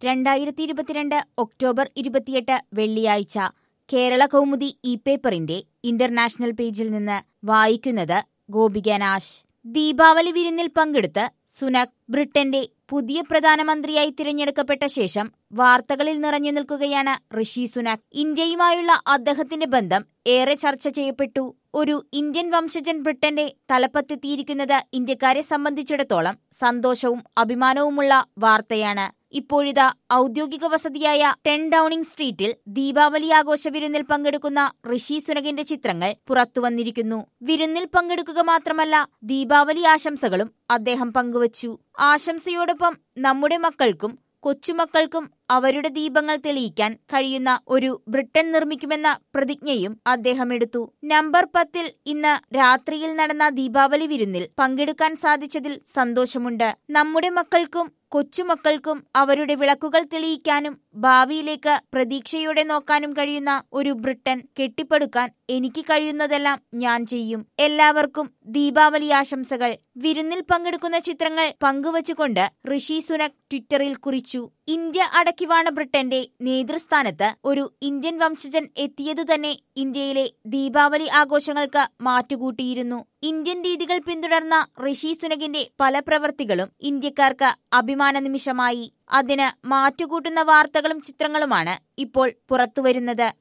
രണ്ടായിരത്തി ഇരുപത്തിരണ്ട് ഒക്ടോബർ ഇരുപത്തിയെട്ട് വെള്ളിയാഴ്ച കേരള കൗമുദി ഇ പേപ്പറിന്റെ ഇന്റർനാഷണൽ പേജിൽ നിന്ന് വായിക്കുന്നത് ഗോപിക നാശ് ദീപാവലി വിരുന്നിൽ പങ്കെടുത്ത് സുനക് ബ്രിട്ടന്റെ പുതിയ പ്രധാനമന്ത്രിയായി തിരഞ്ഞെടുക്കപ്പെട്ട ശേഷം വാർത്തകളിൽ നിറഞ്ഞു നിൽക്കുകയാണ് ഋഷി സുനക് ഇന്ത്യയുമായുള്ള അദ്ദേഹത്തിന്റെ ബന്ധം ഏറെ ചർച്ച ചെയ്യപ്പെട്ടു ഒരു ഇന്ത്യൻ വംശജൻ ബ്രിട്ടന്റെ തലപ്പത്തെത്തിയിരിക്കുന്നത് ഇന്ത്യക്കാരെ സംബന്ധിച്ചിടത്തോളം സന്തോഷവും അഭിമാനവുമുള്ള വാർത്തയാണ് ഇപ്പോഴിതാ ഔദ്യോഗിക വസതിയായ ടെൻ ഡൌണിംഗ് സ്ട്രീറ്റിൽ ദീപാവലി ആഘോഷ വിരുന്നിൽ പങ്കെടുക്കുന്ന ഋഷി സുനകിന്റെ ചിത്രങ്ങൾ പുറത്തുവന്നിരിക്കുന്നു വിരുന്നിൽ പങ്കെടുക്കുക മാത്രമല്ല ദീപാവലി ആശംസകളും അദ്ദേഹം പങ്കുവച്ചു ആശംസയോടൊപ്പം നമ്മുടെ മക്കൾക്കും കൊച്ചുമക്കൾക്കും അവരുടെ ദീപങ്ങൾ തെളിയിക്കാൻ കഴിയുന്ന ഒരു ബ്രിട്ടൻ നിർമ്മിക്കുമെന്ന പ്രതിജ്ഞയും അദ്ദേഹം എടുത്തു നമ്പർ പത്തിൽ ഇന്ന് രാത്രിയിൽ നടന്ന ദീപാവലി വിരുന്നിൽ പങ്കെടുക്കാൻ സാധിച്ചതിൽ സന്തോഷമുണ്ട് നമ്മുടെ മക്കൾക്കും കൊച്ചുമക്കൾക്കും അവരുടെ വിളക്കുകൾ തെളിയിക്കാനും ഭാവിയിലേക്ക് പ്രതീക്ഷയോടെ നോക്കാനും കഴിയുന്ന ഒരു ബ്രിട്ടൻ കെട്ടിപ്പടുക്കാൻ എനിക്ക് കഴിയുന്നതെല്ലാം ഞാൻ ചെയ്യും എല്ലാവർക്കും ദീപാവലി ആശംസകൾ വിരുന്നിൽ പങ്കെടുക്കുന്ന ചിത്രങ്ങൾ പങ്കുവച്ചുകൊണ്ട് ഋഷി സുനക് ട്വിറ്ററിൽ കുറിച്ചു ഇന്ത്യ അടക്കിവാണ ബ്രിട്ടന്റെ നേതൃസ്ഥാനത്ത് ഒരു ഇന്ത്യൻ വംശജൻ എത്തിയതു തന്നെ ഇന്ത്യയിലെ ദീപാവലി ആഘോഷങ്ങൾക്ക് മാറ്റുകൂട്ടിയിരുന്നു ഇന്ത്യൻ രീതികൾ പിന്തുടർന്ന ഋഷി സുനകിന്റെ പല പ്രവൃത്തികളും ഇന്ത്യക്കാർക്ക് അഭിമാന നിമിഷമായി അതിന് മാറ്റുകൂട്ടുന്ന വാർത്തകളും ചിത്രങ്ങളുമാണ് ഇപ്പോൾ പുറത്തുവരുന്നത്